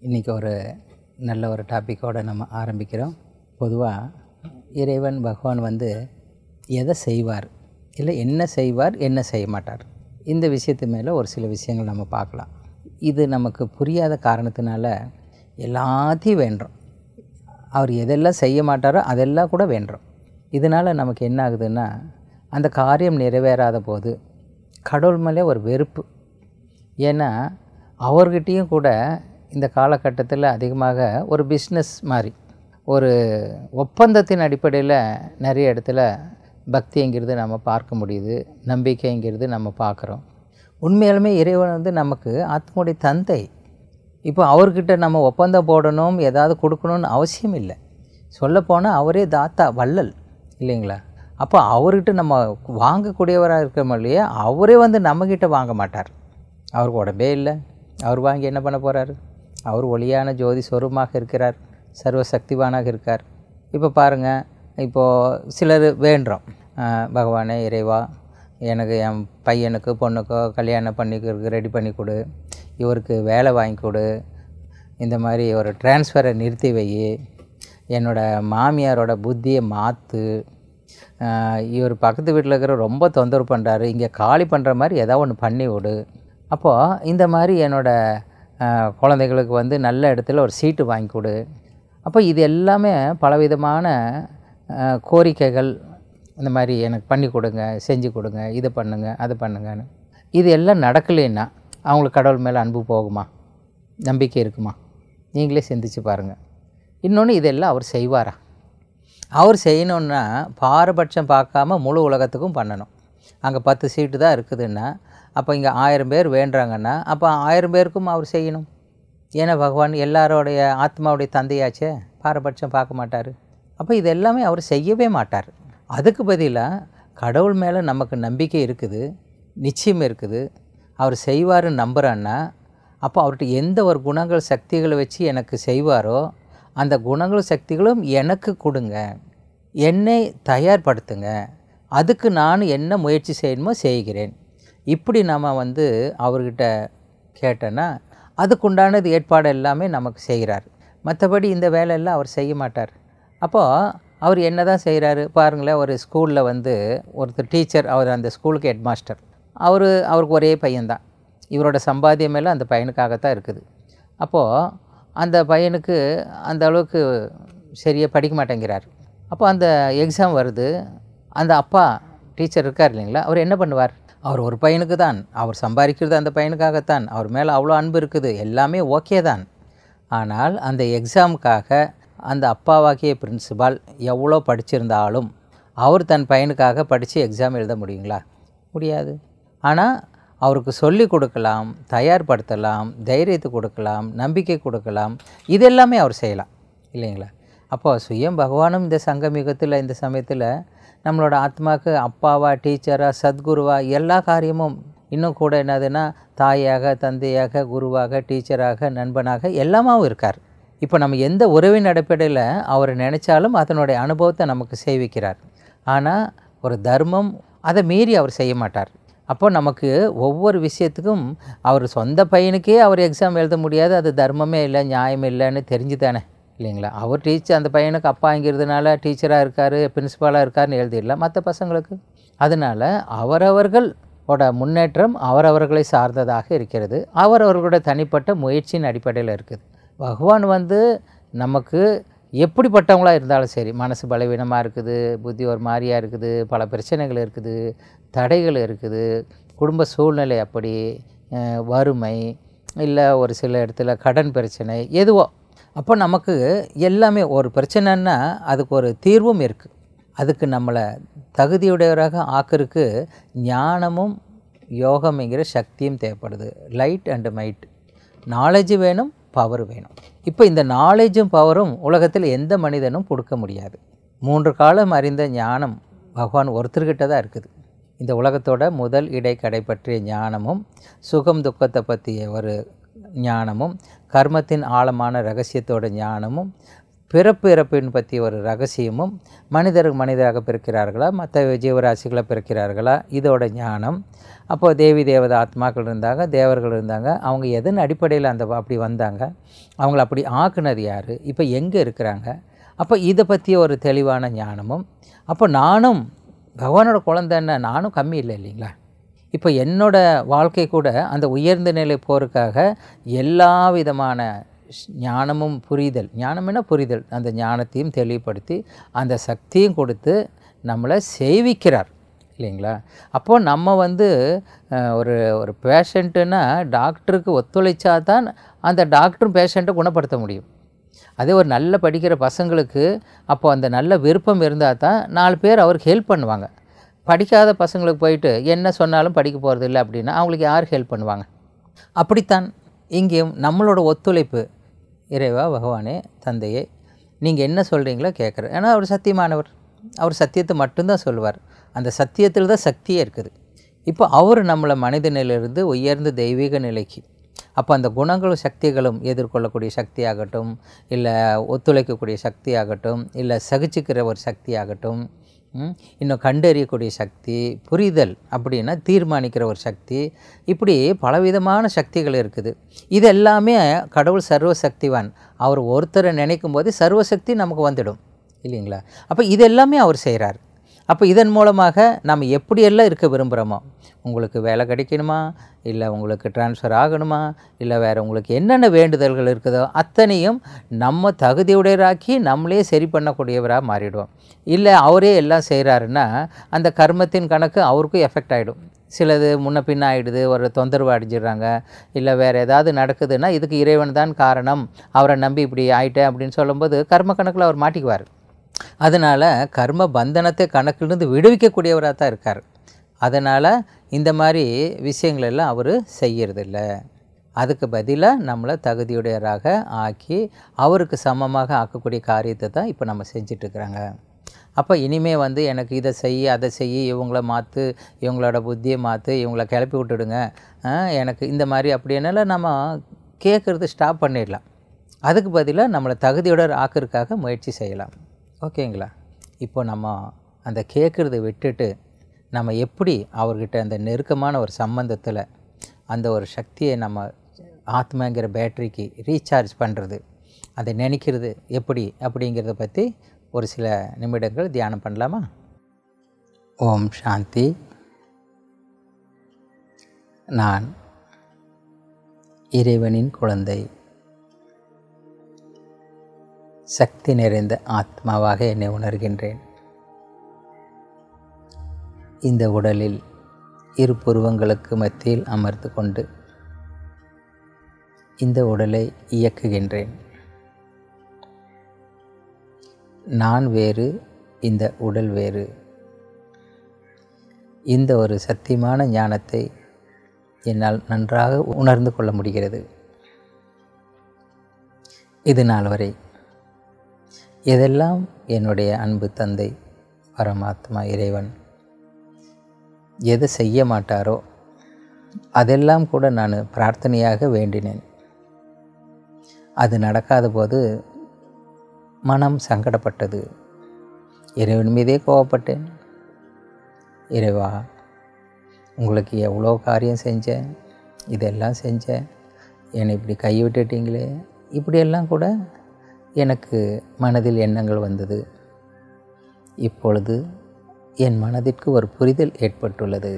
இன்றைக்கி ஒரு நல்ல ஒரு டாப்பிக்கோடு நம்ம ஆரம்பிக்கிறோம் பொதுவாக இறைவன் பகவான் வந்து எதை செய்வார் இல்லை என்ன செய்வார் என்ன செய்ய மாட்டார் இந்த விஷயத்து மேலே ஒரு சில விஷயங்கள் நம்ம பார்க்கலாம் இது நமக்கு புரியாத காரணத்தினால எல்லாத்தையும் வேண்டுறோம் அவர் எதெல்லாம் செய்ய மாட்டாரோ அதெல்லாம் கூட வேண்டுறோம் இதனால் நமக்கு என்ன ஆகுதுன்னா அந்த காரியம் நிறைவேறாத போது கடவுள் மேலே ஒரு வெறுப்பு ஏன்னா அவர்கிட்டேயும் கூட இந்த காலகட்டத்தில் அதிகமாக ஒரு பிஸ்னஸ் மாதிரி ஒரு ஒப்பந்தத்தின் அடிப்படையில் நிறைய இடத்துல பக்திங்கிறது நம்ம பார்க்க முடியுது நம்பிக்கைங்கிறது நம்ம பார்க்குறோம் உண்மையாலுமே இறைவன் வந்து நமக்கு ஆத்மனுடைய தந்தை இப்போ அவர்கிட்ட நம்ம ஒப்பந்தம் போடணும் ஏதாவது கொடுக்கணும்னு அவசியம் இல்லை சொல்லப்போனால் அவரே தாத்தா வள்ளல் இல்லைங்களா அப்போ அவர்கிட்ட நம்ம வாங்கக்கூடியவராக இருக்கோம் இல்லையா அவரே வந்து நம்மக்கிட்ட வாங்க மாட்டார் அவருக்கு உடம்பே இல்லை அவர் வாங்கி என்ன பண்ண போகிறாரு அவர் ஒளியான ஜோதி சொரூபமாக இருக்கிறார் சர்வ சக்திவானாக இருக்கார் இப்போ பாருங்கள் இப்போது சிலர் வேண்டுறோம் ஆஹ் பகவானே இறைவா எனக்கு என் பையனுக்கு பொண்ணுக்கோ கல்யாணம் பண்ணிக்கிறதுக்கு ரெடி பண்ணி கொடு இவருக்கு வேலை வாங்கி கொடு இந்த மாதிரி ஒரு டிரான்ஸ்ஃபரை நிறுத்தி வை என்னோடய மாமியாரோட புத்தியை மாற்று இவர் பக்கத்து வீட்டில் இருக்கிற ரொம்ப தொந்தரவு பண்ணுறாரு இங்கே காலி பண்ணுற மாதிரி ஏதாவது ஒன்று பண்ணி விடு அப்போது இந்த மாதிரி என்னோடய ஆஹ், குழந்தைகளுக்கு வந்து நல்ல இடத்துல ஒரு சீட்டு வாங்கி கொடு அப்போ இது எல்லாமே பலவிதமான ஆஹ், கோரிக்கைகள் இந்த மாதிரி எனக்கு பண்ணி கொடுங்க செஞ்சு கொடுங்க இதை பண்ணுங்க அது பண்ணுங்கன்னு இது எல்லாம் நடக்கலைன்னா அவங்களுக்கு கடவுள் மேலே அன்பு போகுமா நம்பிக்கை இருக்குமா நீங்களே சிந்திச்சு பாருங்கள் இன்னொன்று இதெல்லாம் அவர் செய்வாரா அவர் செய்யணுன்னா பாரபட்சம் பார்க்காம முழு உலகத்துக்கும் பண்ணணும் அங்கே பத்து சீட்டு தான் இருக்குதுன்னா அப்போ இங்கே ஆயிரம் பேர் வேண்டுறாங்கன்னா அப்போ ஆயிரம் பேருக்கும் அவர் செய்யணும் ஏன்னா பகவான் எல்லாரோடைய ஆத்மாவுடைய தந்தையாச்சே பாரபட்சம் பார்க்க மாட்டார் அப்போ இது எல்லாமே அவர் செய்யவே மாட்டார் அதுக்கு பதிலாக கடவுள் மேலே நமக்கு நம்பிக்கை இருக்குது நிச்சயம் இருக்குது அவர் செய்வாருன்னு நம்புகிறான்னா அப்போ அவர்கிட்ட எந்த ஒரு குணங்கள் சக்திகளை வச்சு எனக்கு செய்வாரோ அந்த குணங்களும் சக்திகளும் எனக்கு கொடுங்க என்னை தயார்படுத்துங்க அதுக்கு நான் என்ன முயற்சி செய்யணுமோ செய்கிறேன் இப்படி நம்ம வந்து அவர்கிட்ட கேட்டோன்னா அதுக்குண்டானது ஏற்பாடு எல்லாமே நமக்கு செய்கிறார் மற்றபடி இந்த வேலையெல்லாம் அவர் செய்ய மாட்டார் அப்போது அவர் என்ன தான் செய்கிறாரு பாருங்களேன் ஒரு ஸ்கூலில் வந்து ஒருத்தர் டீச்சர் அவர் அந்த ஸ்கூலுக்கு ஹெட் மாஸ்டர் அவர் அவருக்கு ஒரே பையன்தான் இவரோட சம்பாத்தியம் எல்லாம் அந்த பையனுக்காகத்தான் இருக்குது அப்போது அந்த பையனுக்கு அந்த அளவுக்கு சரியாக படிக்க மாட்டேங்கிறார் அப்போ அந்த எக்ஸாம் வருது அந்த அப்பா டீச்சர் இருக்கார் இல்லைங்களா அவர் என்ன பண்ணுவார் அவர் ஒரு பையனுக்கு தான் அவர் சம்பாதிக்கிறது அந்த பையனுக்காகத்தான் அவர் மேலே அவ்வளோ அன்பு இருக்குது எல்லாமே ஓகே தான் ஆனால் அந்த எக்ஸாமுக்காக அந்த அப்பாவாகிய பிரின்சிபால் எவ்வளோ படிச்சிருந்தாலும் அவர் தன் பையனுக்காக படித்து எக்ஸாம் எழுத முடியுங்களா முடியாது ஆனால் அவருக்கு சொல்லி கொடுக்கலாம் தயார்படுத்தலாம் தைரியத்தை கொடுக்கலாம் நம்பிக்கை கொடுக்கலாம் இதெல்லாமே அவர் செய்யலாம் இல்லைங்களா அப்போ சுயம் பகவானும் இந்த சங்கமிகத்தில் இந்த சமயத்தில் நம்மளோட ஆத்மாவுக்கு அப்பாவா டீச்சரா சத்குருவா எல்லா காரியமும் இன்னும் கூட என்னதுன்னா தாயாக தந்தையாக குருவாக டீச்சராக நண்பனாக எல்லாமாவும் இருக்கார் இப்போ நம்ம எந்த உறவின் அடிப்படையில் அவர் நினைச்சாலும் அதனுடைய அனுபவத்தை நமக்கு செய்விக்கிறார் ஆனால் ஒரு தர்மம் அதை மீறி அவர் செய்ய மாட்டார் அப்போ நமக்கு ஒவ்வொரு விஷயத்துக்கும் அவர் சொந்த பையனுக்கே அவர் எக்ஸாம் எழுத முடியாது அது தர்மமே இல்லை நியாயம் இல்லைன்னு தெரிஞ்சு தானே இல்லைங்களா அவர் டீச்சர் அந்த பையனுக்கு அப்பாங்கிறதுனால டீச்சராக இருக்கார் பிரின்சிபாலாக இருக்காருன்னு எழுதிடலாம் மற்ற பசங்களுக்கு அதனால் அவரவர்களோட முன்னேற்றம் அவரவர்களை சார்ந்ததாக இருக்கிறது அவரவர்களோட தனிப்பட்ட முயற்சியின் அடிப்படையில் இருக்குது பகவான் வந்து நமக்கு எப்படிப்பட்டவங்களா இருந்தாலும் சரி மனசு பலவீனமாக இருக்குது புத்தி ஒரு மாதிரியாக இருக்குது பல பிரச்சனைகள் இருக்குது தடைகள் இருக்குது குடும்ப சூழ்நிலை அப்படி அஹ், வறுமை இல்லை ஒரு சில இடத்துல கடன் பிரச்சனை எதுவோ அப்போ நமக்கு எல்லாமே ஒரு பிரச்சனைன்னா அதுக்கு ஒரு தீர்வும் இருக்குது அதுக்கு நம்மளை தகுதியுடையவராக ஆக்கிறதுக்கு ஞானமும் யோகம்ங்கிற சக்தியும் தேவைப்படுது லைட் அண்ட் மைட் நாலேஜ் வேணும் பவர் வேணும் இப்போ இந்த நாலேஜும் பவரும் உலகத்தில் எந்த மனிதனும் கொடுக்க முடியாது மூன்று காலம் அறிந்த ஞானம் பகவான் ஒருத்தர்கிட்ட தான் இருக்குது இந்த உலகத்தோட முதல் இடை கடை பற்றிய ஞானமும் சுகம் துக்கத்தை பற்றிய ஒரு ஞானமும் கர்மத்தின் ஆழமான ரகசியத்தோட ஞானமும் பிறப்பு இறப்பின் பற்றி ஒரு ரகசியமும் மனிதர் மனிதராக பிறக்கிறார்களா மற்ற ஜீவராசிகளை பிறக்கிறார்களா இதோட ஞானம் அப்போ தேவி தேவத ஆத்மாக்கள் இருந்தாங்க தேவர்கள் இருந்தாங்க அவங்க எதன் அடிப்படையில் அந்த அப்படி வந்தாங்க அவங்கள அப்படி ஆக்குனது யார் இப்போ எங்கே இருக்கிறாங்க அப்போ இதை பற்றிய ஒரு தெளிவான ஞானமும் அப்போ நானும் பகவானோட குழந்தைன்னா நானும் கம்மி இல்லை இல்லைங்களா இப்போ என்னோட வாழ்க்கை கூட அந்த உயர்ந்த நிலை போருக்காக எல்லா விதமான ஸ்- ஞானமும் புரிதல் ஞானம்னா புரிதல் அந்த ஞானத்தையும் தெளிவுபடுத்தி அந்த சக்தியும் கொடுத்து நம்மளை சேவிக்கிறார் இல்லைங்களா அப்போது நம்ம வந்து அஹ், ஒரு ஒரு பேஷண்ட்டுன்னா டாக்டருக்கு ஒத்துழைச்சா தான் அந்த டாக்டரும் பேஷண்ட்டை குணப்படுத்த முடியும் அதே ஒரு நல்ல படிக்கிற பசங்களுக்கு அப்போ அந்த நல்ல விருப்பம் இருந்தால் தான் நாலு பேர் அவருக்கு ஹெல்ப் பண்ணுவாங்க படிக்காத பசங்களுக்கு போயிட்டு என்ன சொன்னாலும் படிக்க போகிறது இல்லை அப்படின்னா அவங்களுக்கு யார் ஹெல்ப் பண்ணுவாங்க அப்படித்தான் இங்கேயும் நம்மளோட ஒத்துழைப்பு இறைவா பகவானே தந்தையே நீங்கள் என்ன சொல்கிறீங்களோ கேட்குறேன் ஏன்னா அவர் சத்தியமானவர் அவர் சத்தியத்தை மட்டும்தான் சொல்லுவார் அந்த சத்தியத்தில் தான் சக்தியே இருக்குது இப்போ அவர் நம்மளை மனித நிலையிலிருந்து உயர்ந்த தெய்வீக நிலைக்கு அப்போ அந்த குணங்களும் சக்திகளும் எதிர்கொள்ளக்கூடிய சக்தியாகட்டும் இல்லை ஒத்துழைக்கக்கூடிய சக்தியாகட்டும் இல்லை சகிச்சுக்கிற ஒரு சக்தியாகட்டும் ம், இன்னும் கண்டறியக்கூடிய சக்தி புரிதல் அப்படின்னா தீர்மானிக்கிற ஒரு சக்தி இப்படி பலவிதமான சக்திகள் இருக்குது இது எல்லாமே கடவுள் சர்வசக்திவான் அவர் ஒருத்தரை நினைக்கும் போது சர்வசக்தி நமக்கு வந்துடும் இல்லைங்களா அப்போ இது எல்லாமே அவர் செய்கிறார் அப்போ இதன் மூலமாக நம்ம எப்படியெல்லாம் இருக்க விரும்புகிறோமோ உங்களுக்கு வேலை கிடைக்கணுமா இல்லை உங்களுக்கு ட்ரான்ஸ்ஃபர் ஆகணுமா இல்லை வேறு உங்களுக்கு என்னென்ன வேண்டுதல்கள் இருக்குதோ அத்தனையும் நம்ம தகுதியுடையராக்கி நம்மளே சரி பண்ணக்கூடியவராக மாறிடுவோம் இல்லை அவரே எல்லாம் செய்கிறாருன்னா அந்த கர்மத்தின் கணக்கு அவருக்கும் எஃபெக்ட் ஆகிடும் சிலது முன்ன பின்ன ஆகிடுது ஒரு தொந்தரவு அடைஞ்சிடுறாங்க இல்லை வேறு ஏதாவது நடக்குதுன்னா இதுக்கு இறைவன் தான் காரணம் அவரை நம்பி இப்படி ஆயிட்டேன் அப்படின்னு சொல்லும்போது கர்ம கணக்கில் அவர் மாட்டிக்குவார் அதனால் கர்ம பந்தனத்தை கணக்கிலிருந்து விடுவிக்கக்கூடியவராக தான் இருக்கார் அதனால் இந்த மாதிரி விஷயங்கள் எல்லாம் அவர் செய்யறதில்ல அதுக்கு பதிலாக நம்மளை தகுதியுடையராக ஆக்கி அவருக்கு சமமாக ஆக்கக்கூடிய காரியத்தை தான் இப்போ நம்ம செஞ்சிட்ருக்குறாங்க அப்போ இனிமே வந்து எனக்கு இதை செய் அதை செய் இவங்கள மாற்று இவங்களோட புத்தியை மாற்று இவங்கள கிளப்பி விட்டுடுங்க ஆ, எனக்கு இந்த மாதிரி அப்படின்னால நம்ம கேட்குறது ஸ்டாப் பண்ணிடலாம் அதுக்கு பதிலாக நம்மளை தகுதியோட ஆக்கிறதுக்காக முயற்சி செய்யலாம் ஓகேங்களா இப்போ நம்ம அந்த கேட்குறத விட்டுட்டு நம்ம எப்படி அவர்கிட்ட அந்த நெருக்கமான ஒரு சம்பந்தத்தில் அந்த ஒரு சக்தியை நம்ம ஆத்மாங்கிற பேட்டரிக்கு ரீசார்ஜ் பண்ணுறது அதை நினைக்கிறது எப்படி அப்படிங்கிறத பற்றி ஒரு சில நிமிடங்கள் தியானம் பண்ணலாமா ஓம் சாந்தி நான் இறைவனின் குழந்தை சக்தி நிறைந்த ஆத்மாவாக என்னை உணர்கின்றேன் இந்த உடலில் இரு புருவங்களுக்கு மத்தியில் அமர்ந்து கொண்டு இந்த உடலை இயக்குகின்றேன் நான் வேறு இந்த உடல் வேறு இந்த ஒரு சத்தியமான ஞானத்தை என்னால் நன்றாக உணர்ந்து கொள்ள முடிகிறது இது நாள் வரை எதெல்லாம் என்னுடைய அன்பு தந்தை பரமாத்மா இறைவன் எதை செய்ய மாட்டாரோ அதெல்லாம் கூட நான் பிரார்த்தனையாக வேண்டினேன் அது நடக்காத போது மனம் சங்கடப்பட்டது இறைவன் மீதே கோவப்பட்டேன் இறைவா உங்களுக்கு எவ்வளோ காரியம் செஞ்சேன் இதெல்லாம் செஞ்சேன் என்னை இப்படி கை விட்டுட்டீங்களே இப்படியெல்லாம் கூட எனக்கு மனதில் எண்ணங்கள் வந்தது இப்பொழுது என் மனதிற்கு ஒரு புரிதல் ஏற்பட்டுள்ளது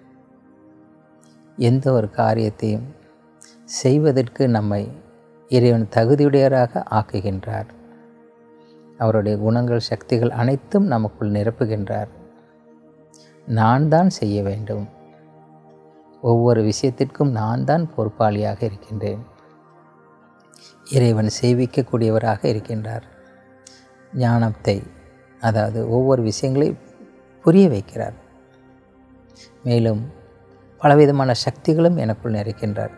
எந்த ஒரு காரியத்தையும் செய்வதற்கு நம்மை இறைவன் தகுதியுடையராக ஆக்குகின்றார் அவருடைய குணங்கள் சக்திகள் அனைத்தும் நமக்குள் நிரப்புகின்றார் நான் தான் செய்ய வேண்டும் ஒவ்வொரு விஷயத்திற்கும் நான் தான் பொறுப்பாளியாக இருக்கின்றேன் இறைவன் சேவிக்கக்கூடியவராக இருக்கின்றார் ஞானத்தை அதாவது ஒவ்வொரு விஷயங்களையும் புரிய வைக்கிறார் மேலும் பலவிதமான சக்திகளும் எனக்குள் நிறைக்கின்றார்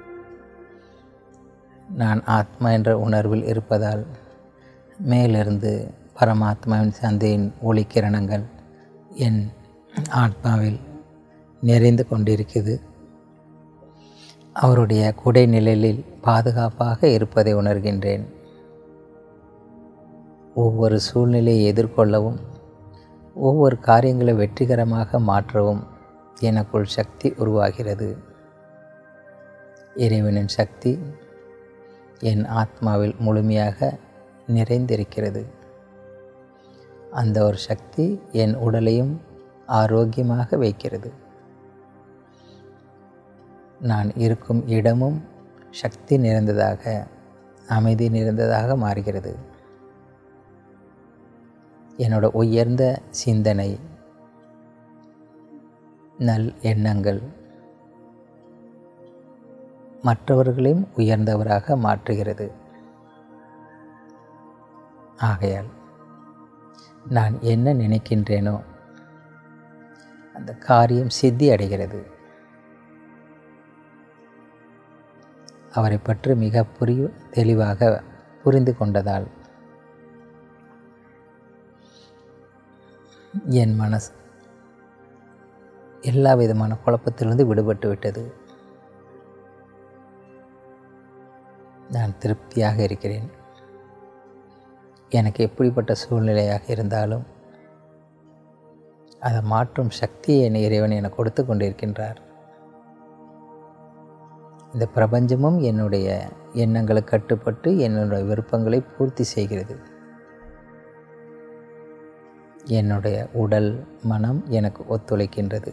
நான் ஆத்மா என்ற உணர்வில் இருப்பதால் மேலிருந்து பரமாத்மாவின் சந்தையின் ஒளிக்கிரணங்கள் என் ஆத்மாவில் நிறைந்து கொண்டிருக்குது அவருடைய குடை நிழலில் பாதுகாப்பாக இருப்பதை உணர்கின்றேன் ஒவ்வொரு சூழ்நிலையை எதிர்கொள்ளவும் ஒவ்வொரு காரியங்களை வெற்றிகரமாக மாற்றவும் எனக்குள் சக்தி உருவாகிறது இறைவனின் சக்தி என் ஆத்மாவில் முழுமையாக நிறைந்திருக்கிறது அந்த ஒரு சக்தி என் உடலையும் ஆரோக்கியமாக வைக்கிறது நான் இருக்கும் இடமும் சக்தி நிறைந்ததாக அமைதி நிறைந்ததாக மாறுகிறது என்னோட உயர்ந்த சிந்தனை நல் எண்ணங்கள் மற்றவர்களையும் உயர்ந்தவராக மாற்றுகிறது ஆகையால் நான் என்ன நினைக்கின்றேனோ அந்த காரியம் சித்தி அடைகிறது அவரை பற்றி மிக புரிய தெளிவாக புரிந்து கொண்டதால் என் மனசு எல்லா விதமான குழப்பத்திலிருந்து விடுபட்டு விட்டது நான் திருப்தியாக இருக்கிறேன் எனக்கு எப்படிப்பட்ட சூழ்நிலையாக இருந்தாலும் அதை மாற்றும் சக்தியை என் இறைவன் எனக்கு கொடுத்து கொண்டிருக்கின்றார் இந்த பிரபஞ்சமும் என்னுடைய எண்ணங்களுக்கு கட்டுப்பட்டு என்னுடைய விருப்பங்களை பூர்த்தி செய்கிறது என்னுடைய உடல் மனம் எனக்கு ஒத்துழைக்கின்றது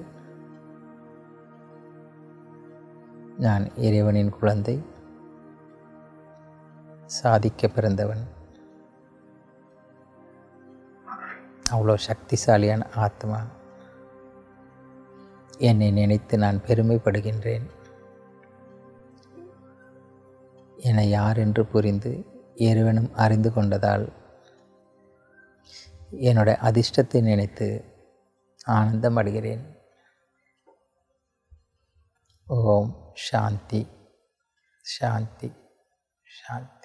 நான் இறைவனின் குழந்தை சாதிக்க பிறந்தவன் அவ்வளோ சக்திசாலியான ஆத்மா என்னை நினைத்து நான் பெருமைப்படுகின்றேன் என யார் என்று புரிந்து இறைவனும் அறிந்து கொண்டதால் என்னோட அதிர்ஷ்டத்தை நினைத்து ஆனந்தம் அடைகிறேன் ஓம் சாந்தி சாந்தி சாந்தி